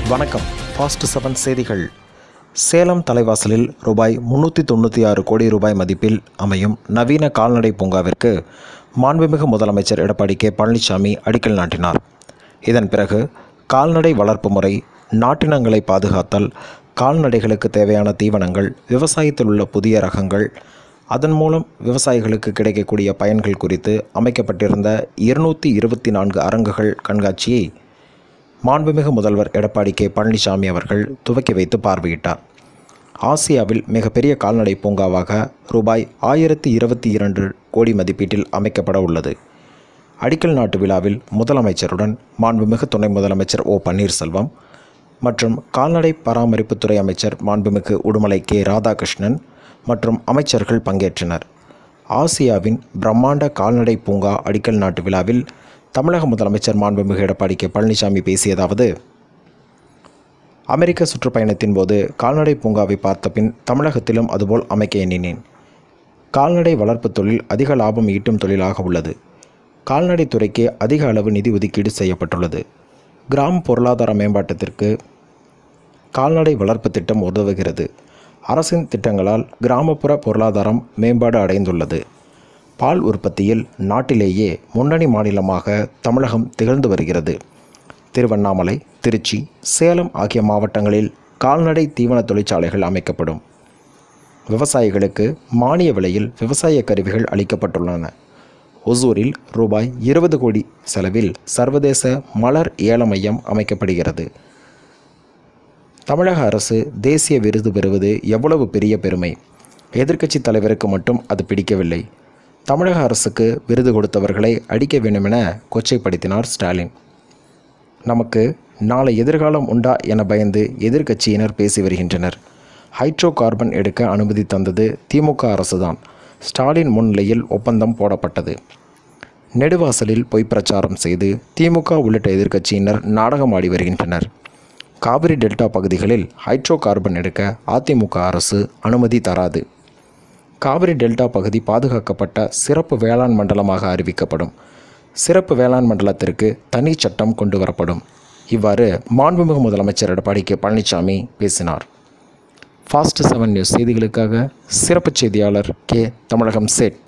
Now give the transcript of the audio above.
வணக்கம் fast seven செய்திகள் சேலம் தலைவாசலில் ரூபாய் முன்னூற்றி தொண்ணூற்றி ஆறு கோடி ரூபாய் மதிப்பில் அமையும் நவீன கால்நடை பூங்காவிற்கு மாண்புமிகு முதலமைச்சர் எடப்பாடி கே பழனிசாமி அடிக்கல் நாட்டினார் இதன் பிறகு கால்நடை வளர்ப்பு முறை நாட்டினங்களை பாதுகாத்தல் கால்நடைகளுக்கு தேவையான தீவனங்கள் விவசாயத்தில் உள்ள புதிய ரகங்கள் அதன் மூலம் விவசாயிகளுக்கு கிடைக்கக்கூடிய பயன்கள் குறித்து அமைக்கப்பட்டிருந்த இருநூற்றி இருபத்தி நான்கு அரங்குகள் கண்காட்சியை மாண்புமிகு முதல்வர் எடப்பாடி கே பழனிசாமி அவர்கள் துவக்கி வைத்து பார்வையிட்டார் ஆசியாவில் மிகப்பெரிய கால்நடை பூங்காவாக ரூபாய் ஆயிரத்தி இருபத்தி இரண்டு கோடி மதிப்பீட்டில் அமைக்கப்பட உள்ளது அடிக்கல் நாட்டு விழாவில் முதலமைச்சருடன் மாண்புமிகு துணை முதலமைச்சர் ஓ பன்னீர்செல்வம் மற்றும் கால்நடை பராமரிப்புத்துறை அமைச்சர் மாண்புமிகு உடுமலை கே ராதாகிருஷ்ணன் மற்றும் அமைச்சர்கள் பங்கேற்றனர் ஆசியாவின் பிரம்மாண்ட கால்நடை பூங்கா அடிக்கல் நாட்டு விழாவில் தமிழக முதலமைச்சர் மாண்புமிகு எடப்பாடி கே பழனிசாமி பேசியதாவது அமெரிக்க சுற்றுப்பயணத்தின் போது கால்நடை பூங்காவை பார்த்த பின் தமிழகத்திலும் அதுபோல் அமைக்க எண்ணினேன் கால்நடை வளர்ப்பு தொழில் அதிக லாபம் ஈட்டும் தொழிலாக உள்ளது கால்நடை துறைக்கு அதிக அளவு நிதி ஒதுக்கீடு செய்யப்பட்டுள்ளது கிராம பொருளாதார மேம்பாட்டத்திற்கு கால்நடை வளர்ப்பு திட்டம் உதவுகிறது அரசின் திட்டங்களால் கிராமப்புற பொருளாதாரம் மேம்பாடு அடைந்துள்ளது பால் உற்பத்தியில் நாட்டிலேயே முன்னணி மாநிலமாக தமிழகம் திகழ்ந்து வருகிறது திருவண்ணாமலை திருச்சி சேலம் ஆகிய மாவட்டங்களில் கால்நடை தீவன தொழிற்சாலைகள் அமைக்கப்படும் விவசாயிகளுக்கு மானிய விலையில் விவசாய கருவிகள் அளிக்கப்பட்டுள்ளன ஒசூரில் ரூபாய் இருபது கோடி செலவில் சர்வதேச மலர் ஏல மையம் அமைக்கப்படுகிறது தமிழக அரசு தேசிய விருது பெறுவது எவ்வளவு பெரிய பெருமை எதிர்க்கட்சி தலைவருக்கு மட்டும் அது பிடிக்கவில்லை தமிழக அரசுக்கு விருது கொடுத்தவர்களை அடிக்க வேண்டுமென கொச்சைப்படுத்தினார் ஸ்டாலின் நமக்கு நாளை எதிர்காலம் உண்டா என பயந்து எதிர்க்கட்சியினர் பேசி வருகின்றனர் ஹைட்ரோ கார்பன் எடுக்க அனுமதி தந்தது திமுக அரசுதான் ஸ்டாலின் முன்னிலையில் ஒப்பந்தம் போடப்பட்டது நெடுவாசலில் பொய் பிரச்சாரம் செய்து திமுக உள்ளிட்ட எதிர்க்கட்சியினர் நாடகமாடி வருகின்றனர் காவிரி டெல்டா பகுதிகளில் ஹைட்ரோ கார்பன் எடுக்க அதிமுக அரசு அனுமதி தராது காவிரி டெல்டா பகுதி பாதுகாக்கப்பட்ட சிறப்பு வேளாண் மண்டலமாக அறிவிக்கப்படும் சிறப்பு வேளாண் மண்டலத்திற்கு தனி சட்டம் கொண்டு வரப்படும் இவ்வாறு மாண்புமிகு முதலமைச்சர் எடப்பாடி கே பழனிசாமி பேசினார் ஃபாஸ்ட் செவன் நியூஸ் செய்திகளுக்காக சிறப்பு செய்தியாளர் கே தமிழகம் சேட்